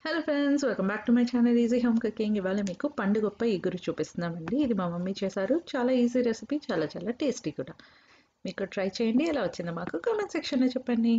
hello friends welcome back to my channel easy home cooking ఇవాళ మీకు పండుగొప్ప ఇగురు చూపిస్తున్నామండి ఇది మా మమ్మీ చేశారు చాలా ఈజీ రెసిపీ చాలా చాలా టేస్టీ కూడా మీకు ట్రై చేయండి ఎలా వచ్చిందో మాకు కామెంట్ సెక్షన్లో చెప్పండి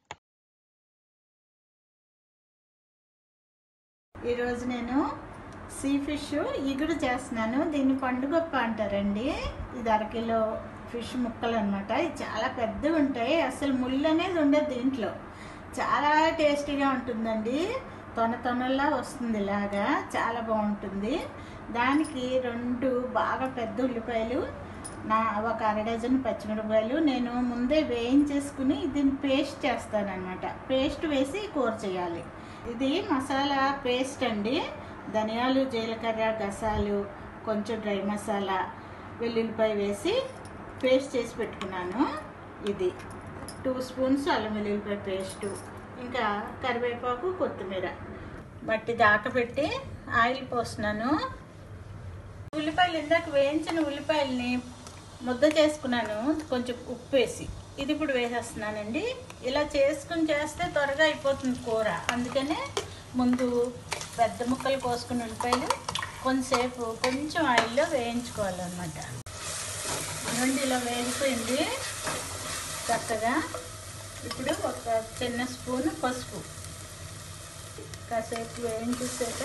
ఈరోజు నేను సీ ఫిష్ ఇగురు చేస్తున్నాను దీన్ని పండుగప్ప అంటారండి ఇది అరకిలో ఫిష్ ముక్కలు అనమాట ఇది చాలా పెద్దవి ఉంటాయి అసలు ముళ్ళు అనేది ఉండదు దీంట్లో చాలా టేస్టీగా ఉంటుందండి తొన తొనల్లా వస్తుంది ఇలాగా చాలా బాగుంటుంది దానికి రెండు బాగా పెద్ద ఉల్లిపాయలు నా ఒక అర డజన్ పచ్చిమిరపకాయలు నేను ముందే వేయించేసుకుని దీన్ని పేస్ట్ చేస్తానన్నమాట పేస్ట్ వేసి కూర చేయాలి ఇది మసాలా పేస్ట్ అండి ధనియాలు జీలకర్ర గసాలు కొంచెం డ్రై మసాలా వెల్లుల్లిపాయ వేసి పేస్ట్ చేసి పెట్టుకున్నాను ఇది టూ స్పూన్స్ అల్లం వెల్లుల్లిపాయ పేస్టు ఇంకా కరివేపాకు కొత్తిమీర బట్టి దాక పెట్టి ఆయిల్ పోస్తున్నాను ఉల్లిపాయలు ఇందాక వేయించిన ఉల్లిపాయలని ముద్ద చేసుకున్నాను కొంచెం ఉప్పు వేసి ఇది ఇప్పుడు వేసేస్తున్నానండి ఇలా చేసుకుని చేస్తే త్వరగా అయిపోతుంది కూర అందుకనే ముందు పెద్ద ముక్కలు కోసుకున్న ఉల్లిపాయలు కొంతసేపు కొంచెం ఆయిల్లో వేయించుకోవాలన్నమాట రెండు ఇలా వేగిపోయింది చక్కగా ఇప్పుడు ఒక చిన్న స్పూన్ పసుపు కాసేపు వేయించేసాక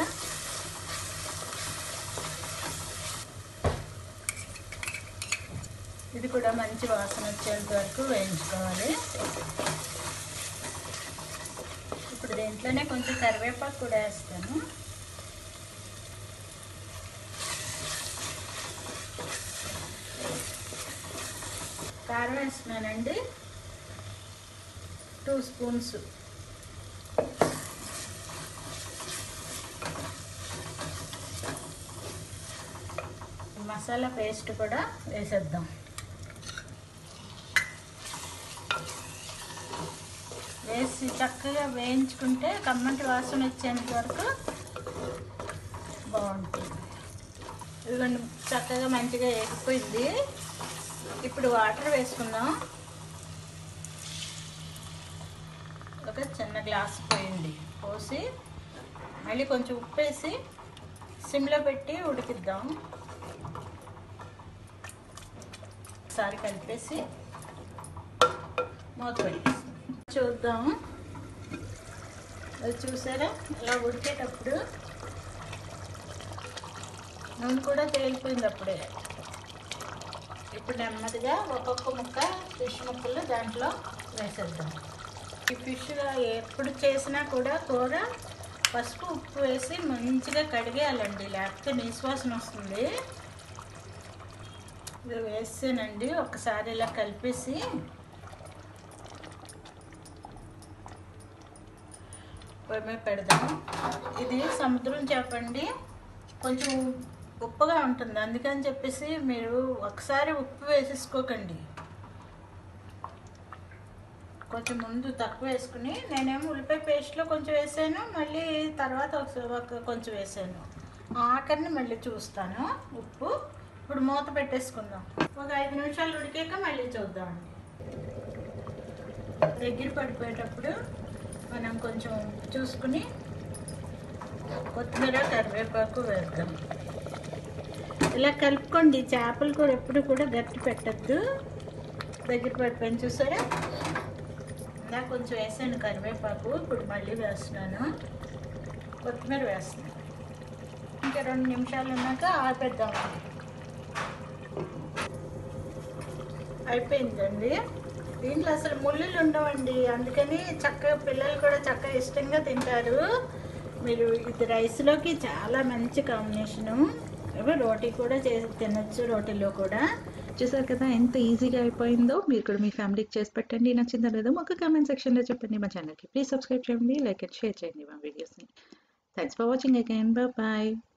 ఇది కూడా మంచి వాసన వచ్చేంత వరకు వేయించుకోవాలి ఇప్పుడు దీంట్లోనే కొంచెం కరివేపాకు కూడా వేస్తాను కారం వేస్తున్నానండి టూ స్పూన్స్ మసాలా పేస్ట్ కూడా వేసేద్దాం వేసి చక్కగా వేయించుకుంటే కమ్మటి వాసన వచ్చేంత వరకు బాగుంటుంది ఇదిగోండి చక్కగా మంచిగా వేగిపోయింది ఇప్పుడు వాటర్ వేసుకుందాం ఒక చిన్న గ్లాస్ పోయింది పోసి మళ్ళీ కొంచెం ఉప్పు వేసి సిమ్లో పెట్టి ఉడికిద్దాం ఒకసారి కలిపేసి మూత పెట్టేసి చూద్దాం అది చూసారా ఇలా ఉడికేటప్పుడు నూనె కూడా తేలిపోయింది అప్పుడే ఇప్పుడు నెమ్మదిగా ఒక్కొక్క ముక్క ఫిష్ ముక్కలు దాంట్లో వేసేద్దాం ఈ ఫిష్ ఎప్పుడు చేసినా కూడా కూర పసుపు ఉప్పు వేసి మంచిగా కడిగేయాలండి లేకపోతే నిశ్వాసన వస్తుంది ఇది వేసానండి ఒకసారి ఇలా కలిపేసి పొయ్యి మీద పెడదాం ఇది సముద్రం చేపండి కొంచెం ఉప్పుగా ఉంటుంది అందుకని చెప్పేసి మీరు ఒకసారి ఉప్పు వేసేసుకోకండి కొంచెం ముందు తక్కువ వేసుకుని నేనేమో ఉల్లిపాయ పేస్ట్లో కొంచెం వేసాను మళ్ళీ తర్వాత ఒక కొంచెం వేసాను ఆఖరిని మళ్ళీ చూస్తాను ఉప్పు ఇప్పుడు మూత పెట్టేసుకుందాం ఒక ఐదు నిమిషాలు ఉడికాక మళ్ళీ చూద్దామండి దగ్గర పడిపోయేటప్పుడు మనం కొంచెం చూసుకుని కొత్తిమీర కరివేపాకు వేద్దాం ఇలా కలుపుకోండి చేపలు కూడా ఎప్పుడు కూడా గట్టి పెట్టద్దు దగ్గర పడిపోయింది చూసారా ఇందా కొంచెం వేసాను కరివేపాకు ఇప్పుడు మళ్ళీ వేస్తున్నాను కొత్తిమీర వేస్తున్నాను ఇంకా రెండు నిమిషాలు ఉన్నాక ఆపేద్దామండి అయిపోయిందండి దీంట్లో అసలు ముళ్ళులు ఉండవండి అందుకని చక్కగా పిల్లలు కూడా చక్కగా ఇష్టంగా తింటారు మీరు ఇది రైస్లోకి చాలా మంచి కాంబినేషను రోటీ కూడా చేసి తినచ్చు రోటీలో కూడా చూసారు కదా ఎంత ఈజీగా అయిపోయిందో మీరు కూడా మీ ఫ్యామిలీకి చేసి పెట్టండి నచ్చిందో లేదో మాకు కామెంట్ సెక్షన్లో చెప్పండి మా ఛానల్కి ప్లీజ్ సబ్స్క్రైబ్ చేయండి లైక్ అండ్ షేర్ చేయండి మా వీడియోస్ని thanks for watching again bye